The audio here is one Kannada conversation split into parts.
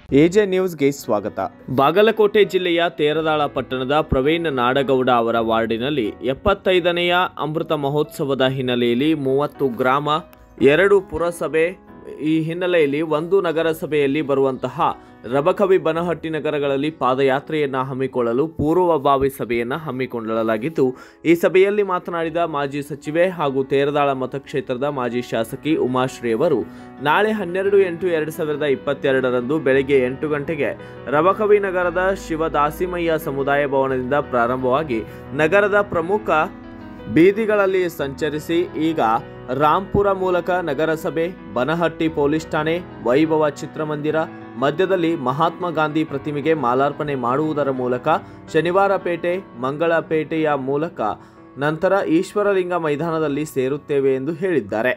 ಎಜೆ ನ್ಯೂಸ್ಗೆ ಸ್ವಾಗತ ಬಾಗಲಕೋಟೆ ಜಿಲ್ಲೆಯ ತೇರದಾಳ ಪಟ್ಟಣದ ಪ್ರವೀಣ್ ನಾಡಗೌಡ ಅವರ ವಾರ್ಡಿನಲ್ಲಿ ಎಪ್ಪತ್ತೈದನೆಯ ಅಮೃತ ಮಹೋತ್ಸವದ ಹಿನ್ನೆಲೆಯಲ್ಲಿ ಮೂವತ್ತು ಗ್ರಾಮ ಎರಡು ಪುರಸಭೆ ಈ ಹಿನ್ನೆಲೆಯಲ್ಲಿ ಒಂದು ನಗರಸಭೆಯಲ್ಲಿ ಬರುವಂತಹ ರಬಕವಿ ಬನಹಟ್ಟಿ ನಗರಗಳಲ್ಲಿ ಪಾದಯಾತ್ರೆಯನ್ನು ಹಮ್ಮಿಕೊಳ್ಳಲು ಪೂರ್ವಭಾವಿ ಸಭೆಯನ್ನು ಹಮ್ಮಿಕೊಳ್ಳಲಾಗಿದ್ದು ಈ ಸಭೆಯಲ್ಲಿ ಮಾತನಾಡಿದ ಮಾಜಿ ಸಚಿವೆ ಹಾಗೂ ತೇರದಾಳ ಮತಕ್ಷೇತ್ರದ ಮಾಜಿ ಶಾಸಕಿ ಉಮಾಶ್ರೀ ಅವರು ನಾಳೆ ಹನ್ನೆರಡು ಎಂಟು ಎರಡು ಸಾವಿರದ ಇಪ್ಪತ್ತೆರಡರಂದು ಬೆಳಗ್ಗೆ ಎಂಟು ಗಂಟೆಗೆ ರಬಕವಿ ನಗರದ ಶಿವದಾಸಿಮಯ್ಯ ಸಮುದಾಯ ಭವನದಿಂದ ಪ್ರಾರಂಭವಾಗಿ ನಗರದ ಪ್ರಮುಖ ಬೀದಿಗಳಲ್ಲಿ ಸಂಚರಿಸಿ ಈಗ ರಾಂಪುರ ಮೂಲಕ ನಗರಸಭೆ ಬನಹಟ್ಟಿ ಪೊಲೀಸ್ ಠಾಣೆ ವೈಭವ ಚಿತ್ರಮಂದಿರ ಮಧ್ಯದಲ್ಲಿ ಮಹಾತ್ಮ ಗಾಂಧಿ ಪ್ರತಿಮೆಗೆ ಮಾಲಾರ್ಪಣೆ ಮಾಡುವುದರ ಮೂಲಕ ಶನಿವಾರಪೇಟೆ ಮಂಗಳಪೇಟೆಯ ಮೂಲಕ ನಂತರ ಈಶ್ವರಲಿಂಗ ಮೈದಾನದಲ್ಲಿ ಸೇರುತ್ತೇವೆ ಎಂದು ಹೇಳಿದ್ದಾರೆ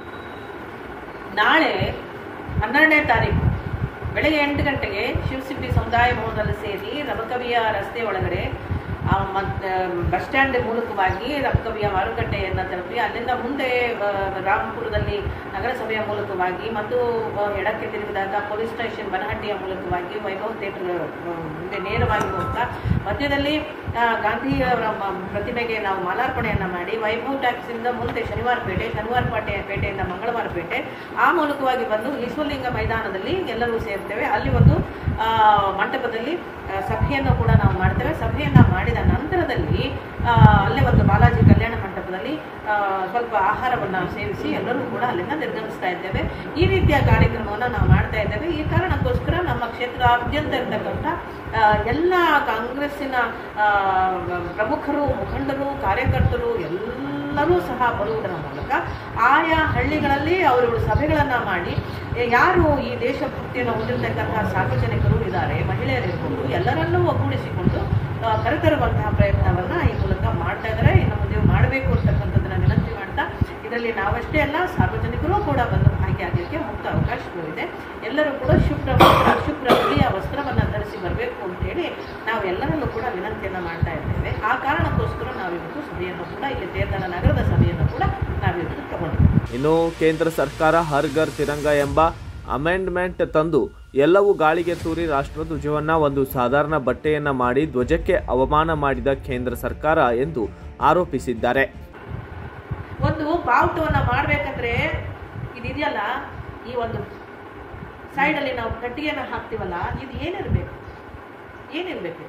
ನಾಳೆ ಹನ್ನೆರಡನೇ ತಾರೀಕು ಬೆಳಗ್ಗೆ ಎಂಟು ಗಂಟೆಗೆ ಶಿವಸಿಬ್ಬಿ ಸಮುದಾಯ ಭವನದಲ್ಲಿ ಸೇರಿ ರಬಕವಿಯ ರಸ್ತೆ ಒಳಗಡೆ ಆ, ಮತ್ ಬಸ್ ಸ್ಟ್ಯಾಂಡ್ ಮೂಲಕವಾಗಿ ರಬಕವಿಯ ಮಾರುಕಟ್ಟೆಯನ್ನು ತಲುಪಿ ಅಲ್ಲಿಂದ ಮುಂದೆ ಆ, ರಾಮಪುರದಲ್ಲಿ ನಗರಸಭೆಯ ಮೂಲಕವಾಗಿ ಮತ್ತು ಆ, ಎಡಕ್ಕೆ ತಿರುಗಿದಾಗ ಪೊಲೀಸ್ ಸ್ಟೇಷನ್ ಬನಹಟ್ಟಿಯ ಮೂಲಕವಾಗಿ ವೈಭವ್ ಥಿಯೇಟರ್ ಆ, ಮುಂದೆ ನೇರವಾಗಿ ಹೋಗ್ತಾ ಮಧ್ಯದಲ್ಲಿ ಆ, ಗಾಂಧಿಯವರ ಮ- ಪ್ರತಿಮೆಗೆ ನಾವು ಮಾಲಾರ್ಪಣೆಯನ್ನು ಮಾಡಿ ವೈಭವ್ ಟ್ಯಾಕ್ಸಿಂದ ಮುಂದೆ ಶನಿವಾರ ಪೇಟೆ ಶನಿವಾರ ಪೇಟೆ ಪೇಟೆಯಿಂದ ಮಂಗಳವಾರ ಪೇಟೆ ಆ ಮೂಲಕವಾಗಿ ಬಂದು ಈಶ್ವರಲಿಂಗ ಮೈದಾನದಲ್ಲಿ ಎಲ್ಲರೂ ಸೇರ್ತೇವೆ ಅಲ್ಲಿ ಒಂದು ಆ, ಮಂಟಪದಲ್ಲಿ ಆ, ಸಭೆಯನ್ನು ಕೂಡ ನಾವು ಮಾಡ್ತೇವೆ ಸಭೆಯನ್ನು ಮಾಡಿದ ನಂತರದಲ್ಲಿ ಆ, ಅಲ್ಲೇ ಒಂದು ಬಾಲಾಜಿ ಕಲ್ಯಾಣ ಮಂಟಪದಲ್ಲಿ ಆ, ಸ್ವಲ್ಪ ಆಹಾರವನ್ನು ಸೇವಿಸಿ ಎಲ್ಲರೂ ಕೂಡ ಅಲ್ಲಿಂದ ನಿರ್ಗಮಿಸ್ತಾ ಇದ್ದೇವೆ ಈ ರೀತಿಯ ಕಾರ್ಯಕ್ರಮವನ್ನು ನಾವು ಮಾಡ್ತಾ ಇದ್ದೇವೆ ಈ ಕಾರಣಕ್ಕೋಸ್ಕರ ನಮ್ಮ ಕ್ಷೇತ್ರಾದ್ಯಂತ ಇರ್ತಕ್ಕಂಥ ಆ, ಎಲ್ಲ ಕಾಂಗ್ರೆಸ್ಸಿನ ಆ, ಪ್ರಮುಖರು ಮುಖಂಡರು ಕಾರ್ಯಕರ್ತರು ಎಲ್ಲರೂ ಸಹ ಬರುವುದರ ಮೂಲಕ ಆಯಾ ಹಳ್ಳಿಗಳಲ್ಲಿ ಅವರುಗಳು ಸಭೆಗಳನ್ನು ಮಾಡಿ ಎ, ಯಾರು ಈ ದೇಶಭಕ್ತಿಯನ್ನು ಹೊಂದಿರತಕ್ಕಂತಹ ಸಾರ್ವಜನಿಕರು ಇದ್ದಾರೆ ಮಹಿಳೆಯರಿರ್ಬೋದು ಎಲ್ಲರನ್ನೂ ಒಗ್ಗೂಡಿಸಿಕೊಂಡು ಆ, ಕರೆತರುವಂತಹ ಪ್ರಯತ್ನವನ್ನು ಈ ಮೂಲಕ ಮಾಡ್ತಾ ಇದ್ದಾರೆ ಇನ್ನು ಮುಂದೆ ಮಾಡಬೇಕು ಅಂತಕ್ಕಂಥದ್ದನ್ನ ವಿನಂತಿ ಮಾಡ್ತಾ ಇದರಲ್ಲಿ ನಾವಷ್ಟೇ ಅಲ್ಲ ಸಾರ್ವಜನಿಕರು ಕೂಡ ಬಂದು ಭಾಗಿಯಾಗಲಿಕ್ಕೆ ಮುಕ್ತ ಅವಕಾಶಗಳಿದೆ ಎಲ್ಲರೂ ಕೂಡ ಶುಭ್ರ ವಸ್ತ್ರ ಶುಭ್ರ ಬಿಳಿಯ ವಸ್ತ್ರವನ್ನು ಧರಿಸಿ ಬರಬೇಕು ಅಂತ ಹೇಳಿ ನಾವು ಎಲ್ಲರಲ್ಲೂ ಕೂಡ ವಿನಂತಿಯನ್ನು ಮಾಡ್ತಾ ಇದ್ದೇವೆ ಆ ಕಾರಣಕ್ಕೋಸ್ಕರ ನಾವಿವತ್ತು ಸಭೆಯನ್ನು ಕೂಡ ಇಲ್ಲಿ ತೇರ್ದಾಳ ನಗರದ ಸಭೆಯನ್ನು ಕೂಡ ನಾವಿವತ್ತು ತಗೊಂಡಿದ್ದೇವೆ ಇನ್ನು ಕೇಂದ್ರ ಸರ್ಕಾರ ಹರ್ ಘರ್ ತಿರಂಗ ಎಂಬ ಅಮೆಂಡ್ಮೆಂಟ್ ತಂದು ಎಲ್ಲವೂ ಗಾಳಿಗೆ ತೂರಿ ರಾಷ್ಟ್ರಧ್ವಜವನ್ನ ಒಂದು ಸಾಧಾರಣ ಬಟ್ಟೆಯನ್ನ ಮಾಡಿ ಧ್ವಜಕ್ಕೆ ಅವಮಾನ ಮಾಡಿದ ಕೇಂದ್ರ ಸರ್ಕಾರ ಎಂದು ಆರೋಪಿಸಿದ್ದಾರೆ ಒಂದು ಬಾವುಟವನ್ನು ಮಾಡಬೇಕಂದ್ರೆ ಇದಿದೆಯಲ್ಲ ಈ ಒಂದು ಸೈಡಲ್ಲಿ ನಾವು ಕಟ್ಟಿಗೆನ ಹಾಕ್ತೀವಲ್ಲ ಇದು ಏನಿರಬೇಕು ಏನಿರಬೇಕು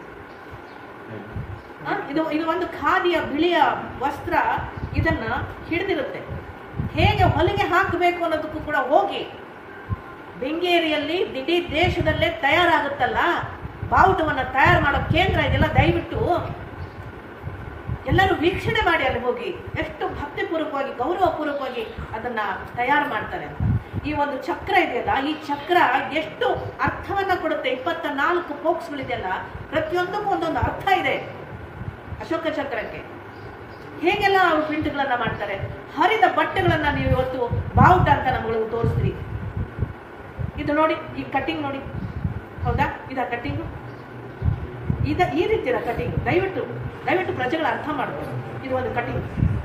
ಇದು ಇದು ಒಂದು ಖಾದಿಯ ಬಿಳಿಯ ವಸ್ತ್ರ ಇದನ್ನ ಹಿಡಿದಿರುತ್ತೆ ಹೇಗೆ ಹೊಲಿಗೆ ಹಾಕಬೇಕು ಅನ್ನೋದಕ್ಕೂ ಕೂಡ ಹೋಗಿ ಬೆಂಗೇರಿಯಲ್ಲಿ ಇಡೀ ದೇಶದಲ್ಲೇ ತಯಾರಾಗುತ್ತಲ್ಲ ಬಾವುಟವನ್ನು ತಯಾರು ಮಾಡೋ ಕೇಂದ್ರ ಇದೆಲ್ಲ ದಯವಿಟ್ಟು ಎಲ್ಲರೂ ವೀಕ್ಷಣೆ ಮಾಡಿ ಅಲ್ಲಿ ಹೋಗಿ ಎಷ್ಟು ಭಕ್ತಿಪೂರ್ವಕವಾಗಿ ಗೌರವಪೂರ್ವಕವಾಗಿ ಅದನ್ನ ತಯಾರು ಮಾಡ್ತಾರೆ ಅಂತ ಈ ಒಂದು ಚಕ್ರ ಇದೆಯಲ್ಲ ಈ ಚಕ್ರ ಎಷ್ಟು ಅರ್ಥವನ್ನ ಕೊಡುತ್ತೆ ಇಪ್ಪತ್ತ ನಾಲ್ಕು ಪೋಕ್ಸ್ಗಳಿದೆಯಲ್ಲ ಪ್ರತಿಯೊಂದಕ್ಕೂ ಒಂದೊಂದು ಅರ್ಥ ಇದೆ ಅಶೋಕ ಚಕ್ರಕ್ಕೆ ಹೇಗೆಲ್ಲ ಅವರು ಪ್ರಿಂಟ್ಗಳನ್ನ ಮಾಡ್ತಾರೆ ಹರಿದ ಬಟ್ಟೆಗಳನ್ನ ನೀವು ಇವತ್ತು ಬಾವುಟ ಅಂತ ನಮ್ಗಳಿಗೆ ತೋರಿಸ್ತೀರಿ ಇದು ನೋಡಿ ಈ ಕಟ್ಟಿಂಗ್ ನೋಡಿ ಹೌದಾ ಇದಾ ಕಟ್ಟಿಂಗು ಇದ ಈ ರೀತಿಯ ಕಟಿಂಗ್ ದಯವಿಟ್ಟು ದಯವಿಟ್ಟು ಪ್ರಜೆಗಳ ಅರ್ಥ ಮಾಡ್ಬೋದು ಇದು ಒಂದು ಕಟಿಂಗ್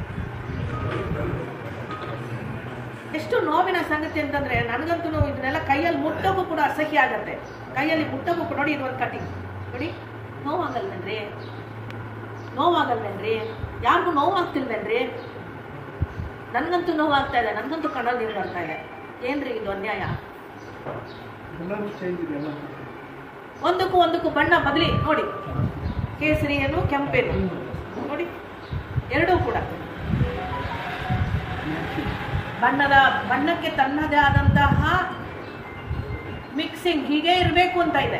ಎಷ್ಟು ನೋವಿನ ಸಂಗತಿ ಅಂತಂದ್ರೆ ನನಗಂತೂ ಇದನ್ನೆಲ್ಲ ಕೈಯಲ್ಲಿ ಮುಟ್ಟೋಕ್ಕೂ ಕೂಡ ಅಸಹ್ಯ ಆಗತ್ತೆ ಕೈಯಲ್ಲಿ ಮುಟ್ಟೋಕ್ಕೂ ಕೂಡ ನೋಡಿ ಇದು ಒಂದು ಕಟಿಂಗ್ ನೋಡಿ ನೋವಾಗಲ್ವೇನ್ರಿ ನೋವಾಗಲ್ವೇನ್ರಿ ಯಾರಿಗೂ ನೋವಾಗ್ತಿಲ್ವೇನ್ರಿ ನನಗಂತೂ ನೋವಾಗ್ತಾ ಇದೆ ನನಗಂತೂ ಕಣ್ಣಲ್ಲಿ ನೀರು ಬರ್ತಾ ಇದೆ ಏನ್ರಿ ಇದು ಅನ್ಯಾಯ ಎಲ್ಲರೂ ಚೇಂಜ್ ಇದೆ ಎಲ್ಲ ಒಂದಕ್ಕೂ ಒಂದಕ್ಕೂ ಬಣ್ಣ ಬದಲಿ ನೋಡಿ ಕೇಸರಿ ಏನು ಕೆಂಪೇನು ನೋಡಿ ಎರಡೂ ಕೂಡ ಬಣ್ಣದ ಬಣ್ಣಕ್ಕೆ ತನ್ನದೇ ಆದಂತಹ ಮಿಕ್ಸಿಂಗ್ ಹೀಗೆ ಇರಬೇಕು ಅಂತ ಇದೆ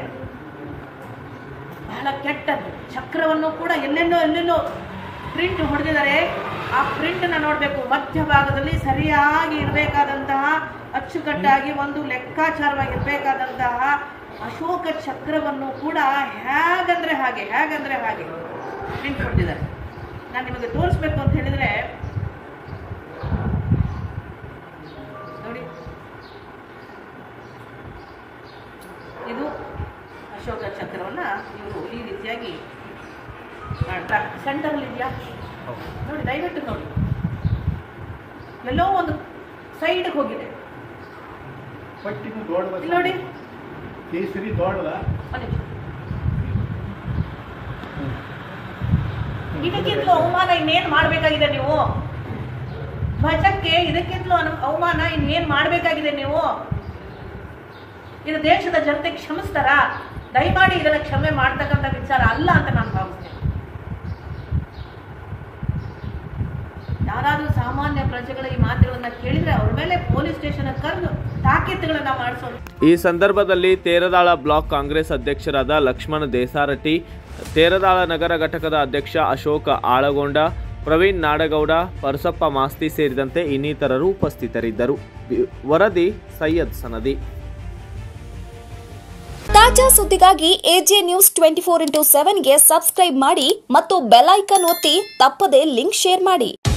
ಬಹಳ ಕೆಟ್ಟದ್ದು ಚಕ್ರವನ್ನು ಕೂಡ ಎಲ್ಲೆಲ್ಲೋ ಎಲ್ಲೆಲ್ಲೋ ಪ್ರಿಂಟ್ ಹೊಡೆದಿದ್ದಾರೆ ಆ ಪ್ರಿಂಟನ್ನು ನೋಡಬೇಕು ಮಧ್ಯಭಾಗದಲ್ಲಿ ಸರಿಯಾಗಿ ಇರಬೇಕಾದಂತಹ ಅಚ್ಚುಕಟ್ಟಾಗಿ ಒಂದು ಲೆಕ್ಕಾಚಾರವಾಗಿರಬೇಕಾದಂತಹ ಅಶೋಕ ಚಕ್ರವನ್ನು ಕೂಡ ಹೇಗಂದ್ರೆ ಹಾಗೆ ಹೇಗಂದ್ರೆ ಹಾಗೆ ಪ್ರಿಂಟ್ ಹೊಡೆದಿದ್ದಾರೆ ನಾನು ನಿಮಗೆ ತೋರಿಸ್ಬೇಕು ಅಂತ ಹೇಳಿದ್ರೆ ನೋಡಿ ಇದು ಅಶೋಕ ಚಕ್ರವನ್ನ ಇವರು ಈ ರೀತಿಯಾಗಿ ಮಾಡ್ತಾರೆ ಸೆಂಟರ್ ಇದೆಯಾ ನೋಡಿ ದಯವಿಟ್ಟು ನೋಡಿ ಎಲ್ಲೋ ಒಂದು ಸೈಡ್ ಹೋಗಿದೆ ಪಟ್ಟಿನೂ ದೊಡ್ಡ ಇಲ್ಲಿ ನೋಡಿ ಕೇಸರಿ ದೊಡ್ಡದ ಒಂದ್ ನಿಮಿಷ. ಇದಕ್ಕಿಂತಲೂ ಅವಮಾನ ಇನ್ನೇನ್ ಮಾಡ್ಬೇಕಾಗಿದೆ ನೀವು ಧ್ವಜಕ್ಕೆ ಇದಕ್ಕಿಂತಲೂ ಅನು- ಅವಮಾನ ಇನ್ನೇನ್ ಮಾಡ್ಬೇಕಾಗಿದೆ ನೀವು ಇದು ದೇಶದ ಜನತೆ ಕ್ಷಮಿಸ್ತಾರ ದಯಮಾಡಿ ಇದನ್ನ ಕ್ಷಮೆ ಮಾಡ್ತಕ್ಕಂಥ ವಿಚಾರ ಅಲ್ಲ ಅಂತ ನಾನು ಭಾವಿಸ್ತೇನೆ ಯಾರಾದ್ರೂ ಸಾಮಾನ್ಯ ಪ್ರಜೆಗಳ ಈ ಮಾತುಗಳನ್ನ ಕೇಳಿದ್ರೆ ಅವ್ರ ಮೇಲೆ ಪೊಲೀಸ್ ಸ್ಟೇಷನ್ ಕರೆದು ತಾಕೀತುಗಳನ್ನ ಮಾಡಿಸೋದು ಈ ಸಂದರ್ಭದಲ್ಲಿ ತೇರದಾಳ ಬ್ಲಾಕ್ ಕಾಂಗ್ರೆಸ್ ಅಧ್ಯಕ್ಷರಾದ ಲಕ್ಷ್ಮಣ ದೇಸಾರಟ್ಟಿ ತೇರದಾಳ ನಗರ ಘಟಕದ ಅಧ್ಯಕ್ಷ ಅಶೋಕ ಆಳಗೊಂಡ ಪ್ರವೀಣ್ ನಾಡಗೌಡ ಪರಸಪ್ಪ ಮಾಸ್ತಿ ಸೇರಿದಂತೆ ಇನ್ನಿತರರು ಉಪಸ್ಥಿತರಿದ್ದರು ವಿ- ವರದಿ ಸೈಯದ್ ಸನದಿ ತಾಜಾ ಸುದ್ದಿಗಾಗಿ AJ news twenty four into ಸೆವೆನ್ಗೆ ಸಬ್ಸ್ಕ್ರೈಬ್ ಮಾಡಿ ಮತ್ತು ಬೆಲ್ ಐಕನ್ ಒತ್ತಿ ತಪ್ಪದೇ ಲಿಂಕ್ ಶೇರ್ ಮಾಡಿ